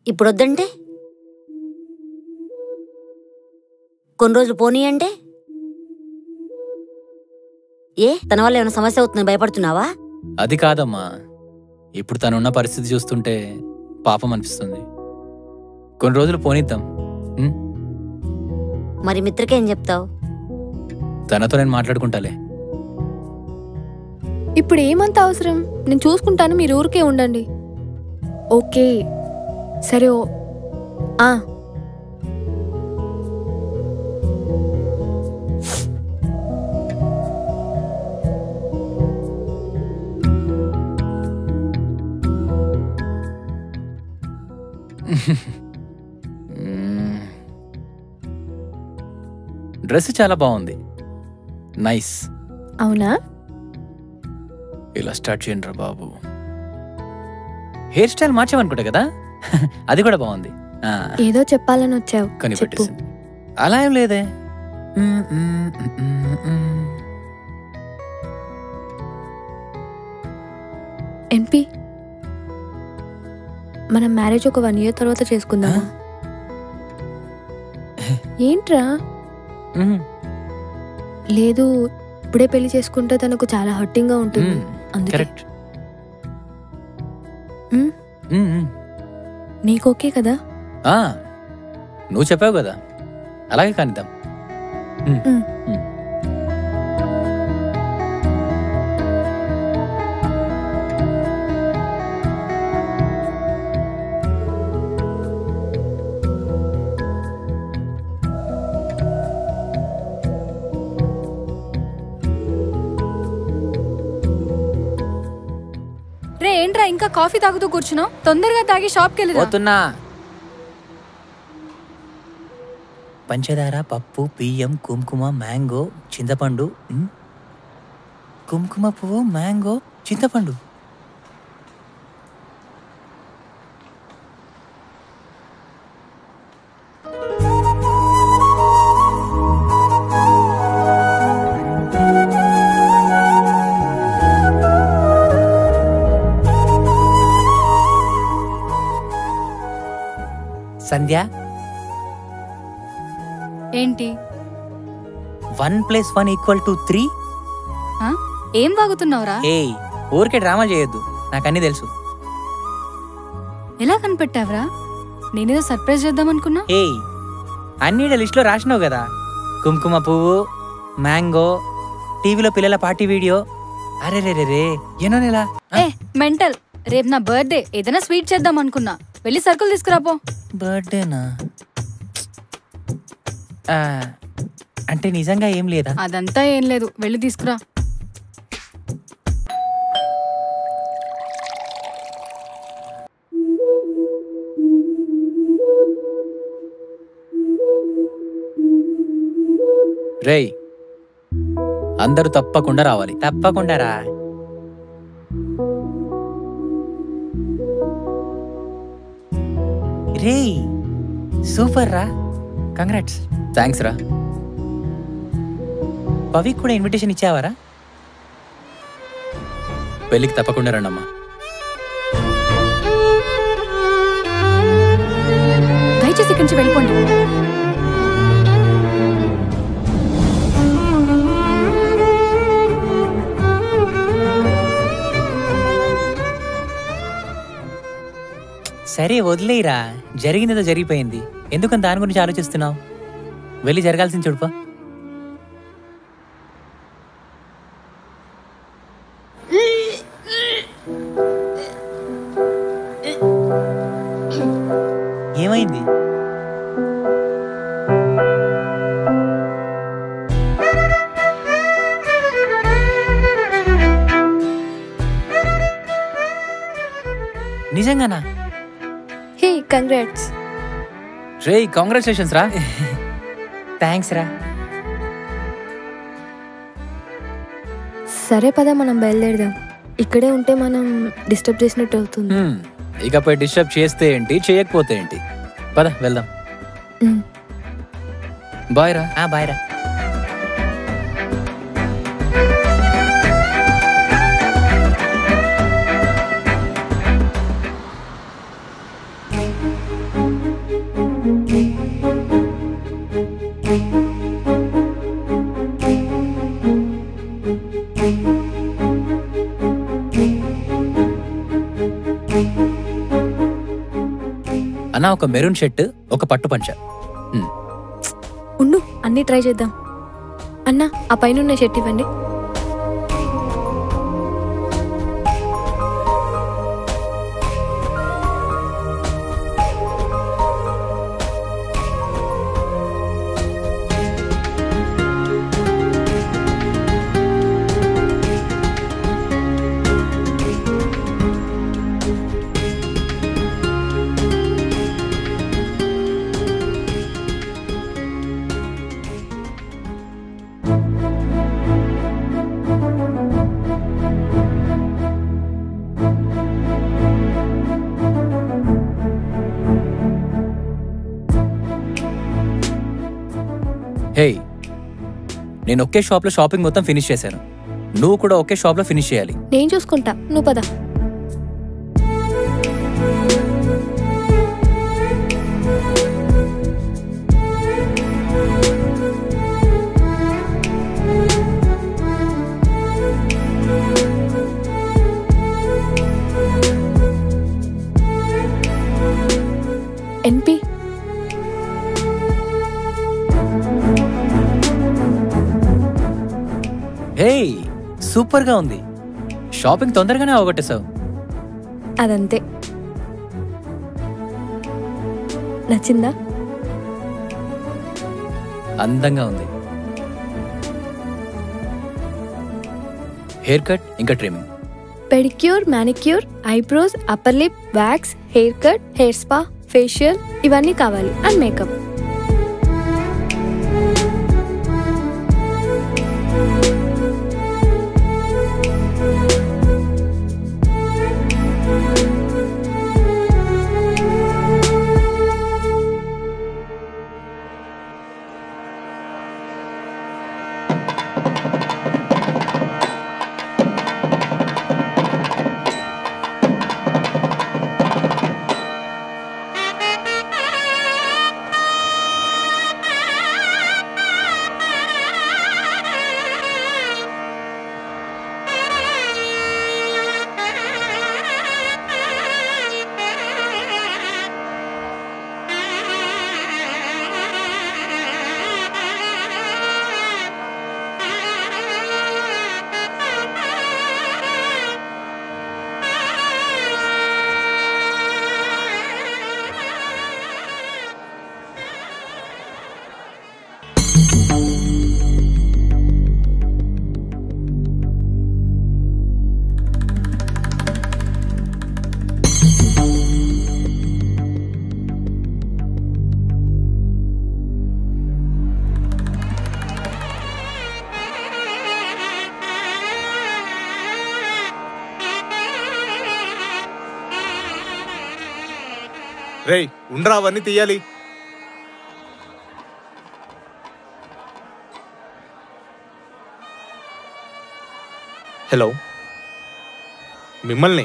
ఇప్పుడు వద్దంటే కొన్ని రోజులు పోనీ అంటే ఏ తన వల్ల ఏమైనా సమస్య అవుతుందని భయపడుతున్నావా అది కాదమ్మా ఇప్పుడు తనున్న పరిస్థితి చూస్తుంటే పాపం అనిపిస్తుంది కొన్ని రోజులు పోనిద్దాం ఉం? మరి మిత్రకేం చెప్తావు తనతో నేను మాట్లాడుకుంటాలే ఇప్పుడు ఏమంత అవసరం నేను చూసుకుంటాను మీరు ఊరికే ఉండండి ఓకే సరే ఓ ఆ, మ్మ్. డ్రెస్ చాలా బాగుంది నైస్ అవునా ఇలా స్టార్ట్ చేయండి రా బాబు హెయిర్ స్టైల్ మార్చామనుకుంటా కదా అది కూడా బాగుంది ఆ, ఏదో చెప్పాలని వచ్చావు చెప్పు కనిపెట్టేసింది అలా ఏం లేదే మ్మ్, మ్మ్, మ్మ్, మ్మ్. ఎన్పి మనం మ్యారేజ్ ఒక వన్ ఇయర్ తర్వాత చేసుకుందామా ఏంట్రా మ్మ్, లేదు ఇప్పుడే పెళ్లి చేసుకుంటే తనకు చాలా హర్టింగ్ గా ఉంటుంది మ్మ్. అందుకే కరెక్ట్ మ్మ్. మ్మ్, మ్మ్. నీకు ఓకే కదా ఆ, నువ్వు చెప్పావు కదా అలాగే కానిద్దాం మ్మ్, మ్మ్. మ్మ్. రే ఏంట్రా ఇంకా కాఫీ తాగుతూ కూర్చున్నావు తొందరగా తాగి షాప్కి వెళ్ళిరా పోతున్నా పంచదార పప్పు బియ్యం కుంకుమ మ్యాంగో చింతపండు ఉమ్. కుంకుమ పువ్వు మ్యాంగో చింతపండు సంధ్య ఏంటి one plus one equal to three ఆ? ఏం వాగుతున్నావురా ఏయ్ ఊరికే డ్రామా చేయొద్దు నాకు అన్నీ తెలుసు ఎలా కనిపెట్టావురా నేనేదో సర్ప్రైజ్ చేద్దాం అనుకున్నా ఏయ్ అన్నీ లిస్ట్లో రాసినావు కదా కుంకుమ పువ్వు మ్యాంగో టీవీలో పిల్లల పార్టీ వీడియో అరే రే రే రే ఎన్నో నెలా ఏ మెంటల్ రేపు నా బర్త్డే ఏదైనా స్వీట్ చేద్దాం అనుకున్నా వెళ్ళి సరుకులు తీసుకురాపో బర్త్డేనా ఆ, అంటే నిజంగా ఏం లేదా అదంతా ఏం లేదు వెళ్ళి తీసుకురా రేయ్ అందరూ తప్పకుండా రావాలి తప్పకుండా రా రేయ్ సూపర్ రా కంగ్రాట్స్ థ్యాంక్స్ రా పవిక్ కూడా ఇన్విటేషన్ ఇచ్చావారా పెళ్ళికి తప్పకుండా రండమ్మా దయచేసి ఇక్కడి నుంచి వెళ్ళిపోండి సరే వదిలేయరా జరిగిందేదో జరిగిపోయింది ఎందుకని దాని గురించి ఆలోచిస్తున్నావు వెళ్ళి జరగాల్సింది చూడుపా ఏమైంది నిజంగానా హే కంగ్రాట్స్ రే కాంగ్రాచులేషన్స్ రా థ్యాంక్స్ రా సరే పద మనం బయలుదేరదాం ఇక్కడే ఉంటే మనం డిస్టర్బ్ చేసినట్టు అవుతుంది హ్మ్, ఇకపై డిస్టర్బ్ చేస్తే ఏంటి చేయకపోతే ఏంటి పద వెళ్దాం మ్. బాయ్ రా బాయ్ రా అన్నా ఒక మెరూన్ షర్ట్ ఒక పట్టు పంచ ఉమ్, ఉండు అన్నీ ట్రై చేద్దాం అన్న ఆ పైన ఉన్న షర్ట్ ఇవ్వండి హే నేను ఒకే షాప్లో షాపింగ్ మొత్తం ఫినిష్ చేశాను నువ్వు కూడా ఒకే షాప్లో ఫినిష్ చేయాలి నేను చూసుకుంటా నువ్వు పద ఎన్పి హే సూపర్గా ఉంది షాపింగ్ తొందరగానే అవగొట్టేశావు అదంతే నచ్చిందా అందంగా ఉంది హెయిర్ కట్ ఇంకా trimming pedicure manicure eyebrows upper lip wax haircut hair spa facial ఇవన్నీ కావాలి అండ్ మేకప్ రేయ్ ఉండరా అవన్నీ తీయాలి హలో మిమ్మల్ని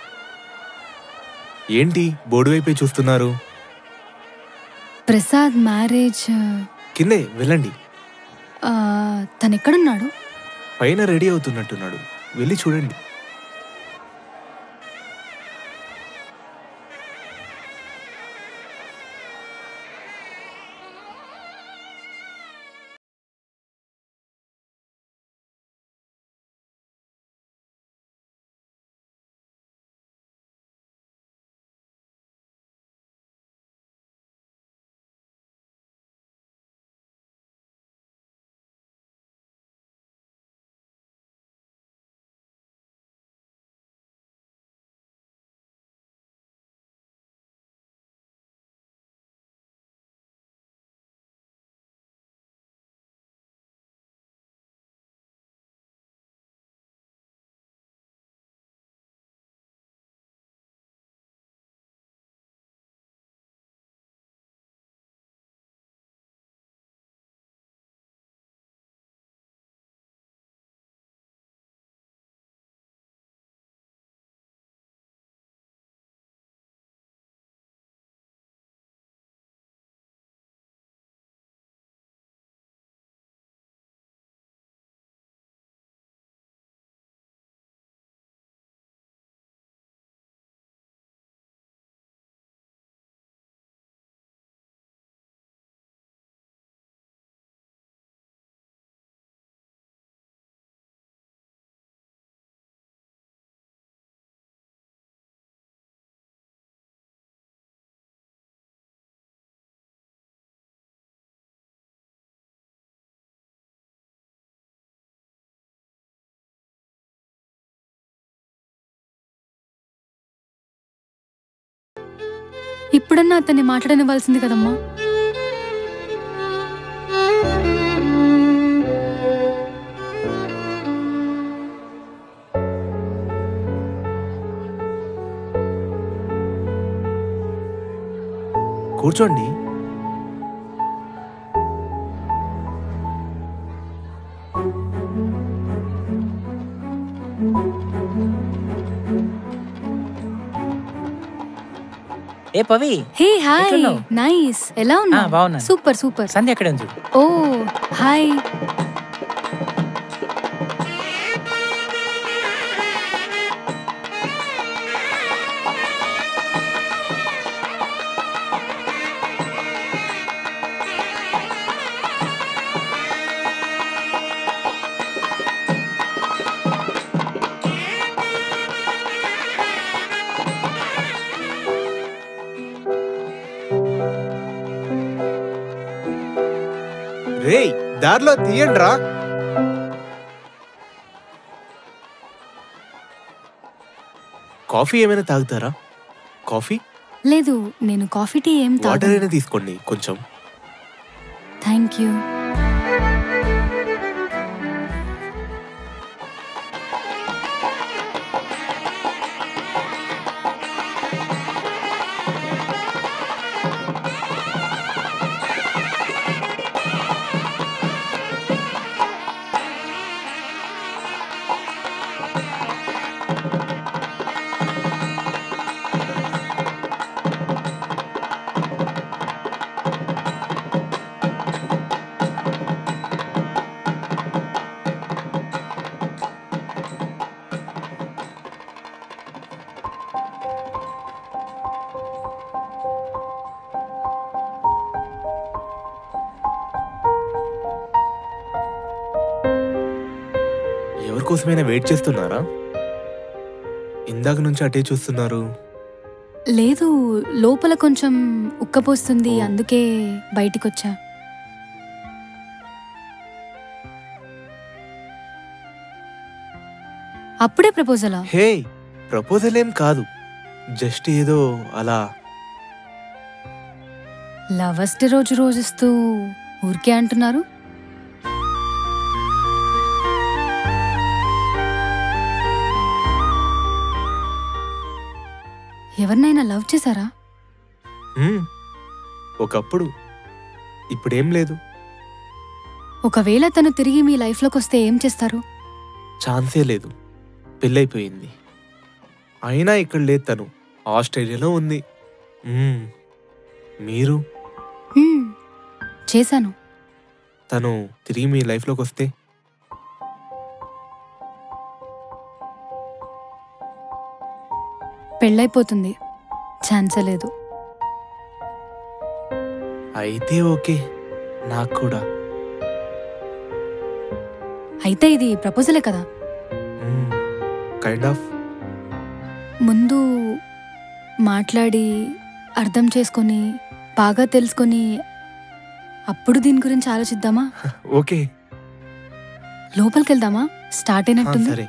ఏంటి బోర్డు వైపే చూస్తున్నారు ప్రసాద్ మ్యారేజ్ కిందే వెళ్ళండి తను ఎక్కడున్నాడు పైన రెడీ అవుతున్నట్టున్నాడు వెళ్ళి చూడండి ఇప్పుడన్నా అతన్ని మాట్లాడనివ్వాల్సింది కదమ్మా కూర్చోండి ఏ పవి హే హాయ్ ఎట్లున్నావ్? నైస్ ఎలా ఆ, ఉన్నా బాగున్నాను. సూపర్ సూపర్ సంధ్య ఎక్కడ ఉంది చూడు ఓ హాయ్ రేయ్ దారిలో తీయండి రా కాఫీ ఏమైనా తాగుతారా కాఫీ లేదు నేను కాఫీ టీ ఏం వాటర్ తాగను అయినా తీసుకోండి కొంచెం థ్యాంక్ యూ ఎవరి కోసమైనా వెయిట్ చేస్తున్నారా ఇందాక నుంచి అటే చూస్తున్నారు లేదు లోపల కొంచెం ఉక్కపోస్తుంది అందుకే బయటికొచ్చా అప్పుడే ప్రపోజలా హే ప్రపోజల్ ఏం కాదు జస్ట్ ఏదో అలా లవర్స్ డే రోజు రోజుస్తూ ఊరికే అంటున్నారు ఎవరినైనా లవ్ చేశారా హ్మ్, ఒకప్పుడు ఇప్పుడేం లేదు ఒకవేళ తను తిరిగి మీ లైఫ్లోకి వస్తే ఏం చేస్తారు ఛాన్సే లేదు పెళ్ళైపోయింది అయినా ఇక్కడ లేదు తను ఆస్ట్రేలియాలో ఉంది మ్మ్. మీరు హ్మ్, చేశాను తను తిరిగి మీ లైఫ్లోకి వస్తే పెళ్ళైపోతుంది ఛాన్సే లేదు అయితే ఓకే నాకు కూడా అయితే ఇది ప్రపోజలే కదా కైండ్ ఆఫ్ ముందు మాట్లాడి అర్థం చేసుకొని బాగా తెలుసుకొని అప్పుడు దీని గురించి ఆలోచిద్దామా ఓకే లోపలికి వెళ్దామా స్టార్ట్ ఆ, అయినట్టుంది సరే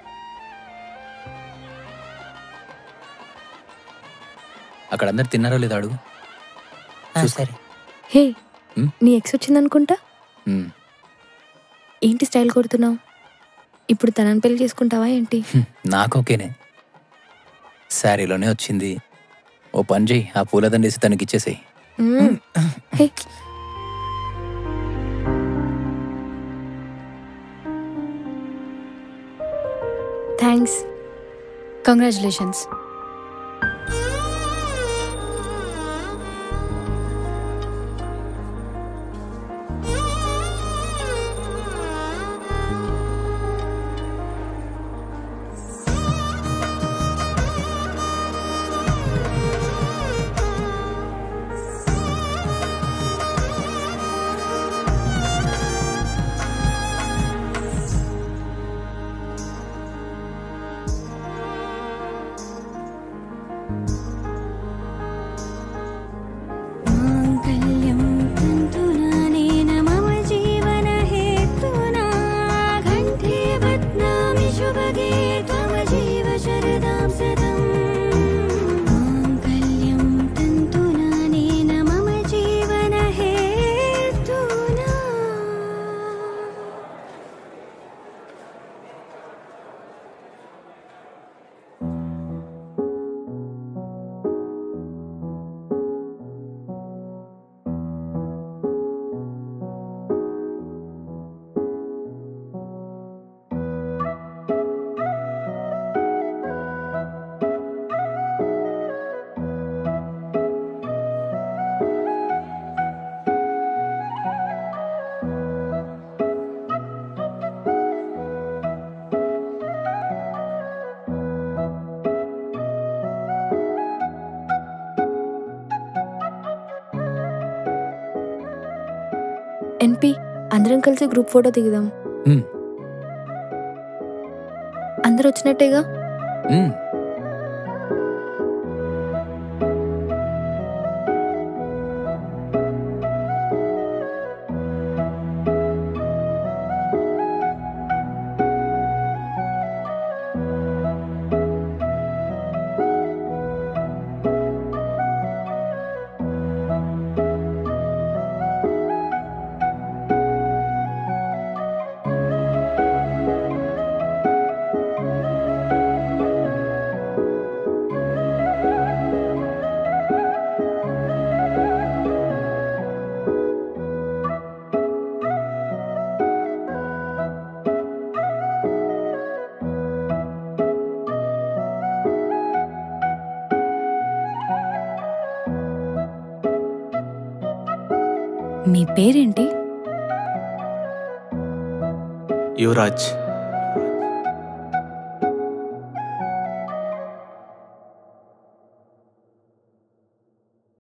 అక్కడ అందరు తిన్నారో లేదో అడుగు ఆ, చూసుకో. సరే హే హ్మ్? నీ ఎక్స్ వచ్చిందనుకుంటా ఉమ్, ఏంటి స్టైల్ కొడుతున్నావు ఇప్పుడు తనని పెళ్లి చేసుకుంటావా ఏంటి హ్మ్, నాకు ఓకేనే శారీలోనే వచ్చింది ఓ పని చెయ్యి ఆ పూలదండేసి తనకి ఇచ్చేసేయి మ్మ్. హే థ్యాంక్స్ కంగ్రాచులేషన్స్ ఎన్పి అందరం కలిసి గ్రూప్ ఫోటో దిగుదాం మ్మ్. అందరు వచ్చినట్టేగా మ్మ్. మీ పేరేంటి యువరాజ్